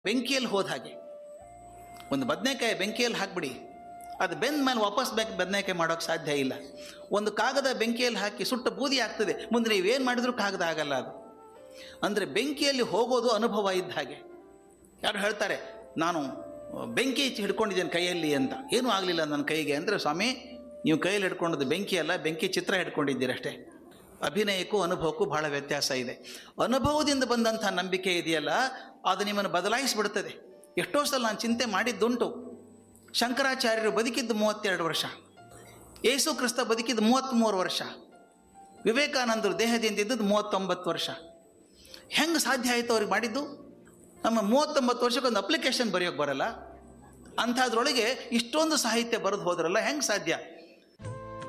ಬೆಂಕಿಯಲ್ಲಿ ಹೋದ ಹಾಗೆ ಒಂದು ಬದನೆಕಾಯಿ ಬೆಂಕಿಯಲ್ಲಿ ಹಾಕ್ಬಿಡಿ ಅದು ಬೆಂದ ಮೇಲೆ ವಾಪಸ್ ಬೇಕ್ ಬದನೆಕಾಯಿ ಮಾಡೋಕ್ಕೆ ಸಾಧ್ಯ ಇಲ್ಲ ಒಂದು ಕಾಗದ ಬೆಂಕಿಯಲ್ಲಿ ಹಾಕಿ ಸುಟ್ಟ ಬೂದಿ ಆಗ್ತದೆ ಮುಂದೆ ನೀವೇನು ಮಾಡಿದ್ರೂ ಕಾಗದ ಆಗಲ್ಲ ಅದು ಅಂದರೆ ಬೆಂಕಿಯಲ್ಲಿ ಹೋಗೋದು ಅನುಭವ ಇದ್ದ ಹಾಗೆ ಯಾರು ಹೇಳ್ತಾರೆ ನಾನು ಬೆಂಕಿ ಹಿಡ್ಕೊಂಡಿದ್ದೇನೆ ಕೈಯಲ್ಲಿ ಅಂತ ಏನೂ ಆಗಲಿಲ್ಲ ನನ್ನ ಕೈಗೆ ಅಂದರೆ ಸ್ವಾಮಿ ನೀವು ಕೈಯಲ್ಲಿ ಹಿಡ್ಕೊಂಡದ್ದು ಬೆಂಕಿ ಅಲ್ಲ ಬೆಂಕಿ ಚಿತ್ರ ಹಿಡ್ಕೊಂಡಿದ್ದೀರಷ್ಟೇ ಅಭಿನಯಕ್ಕೂ ಅನುಭವಕ್ಕೂ ಬಹಳ ವ್ಯತ್ಯಾಸ ಇದೆ ಅನುಭವದಿಂದ ಬಂದಂಥ ನಂಬಿಕೆ ಇದೆಯಲ್ಲ ಅದು ನಿಮ್ಮನ್ನು ಬದಲಾಯಿಸಿಬಿಡ್ತದೆ ಎಷ್ಟೋ ಸಲ ನಾನು ಚಿಂತೆ ಮಾಡಿದ್ದುಂಟು ಶಂಕರಾಚಾರ್ಯರು ಬದುಕಿದ್ದು ಮೂವತ್ತೆರಡು ವರ್ಷ ಯೇಸು ಕ್ರಿಸ್ತ ಬದುಕಿದ್ದು ಮೂವತ್ತ್ಮೂರು ವರ್ಷ ವಿವೇಕಾನಂದರು ದೇಹದಿಂದ ಇದ್ದದ್ದು ಮೂವತ್ತೊಂಬತ್ತು ವರ್ಷ ಹೆಂಗೆ ಸಾಧ್ಯ ಆಯಿತು ಅವ್ರಿಗೆ ಮಾಡಿದ್ದು ನಮ್ಮ ಮೂವತ್ತೊಂಬತ್ತು ವರ್ಷಕ್ಕೆ ಒಂದು ಅಪ್ಲಿಕೇಶನ್ ಬರೆಯೋಕ್ಕೆ ಬರಲ್ಲ ಅಂಥದ್ರೊಳಗೆ ಇಷ್ಟೊಂದು ಸಾಹಿತ್ಯ ಬರೆದು ಹೋದ್ರಲ್ಲ ಹೆಂಗೆ ಸಾಧ್ಯ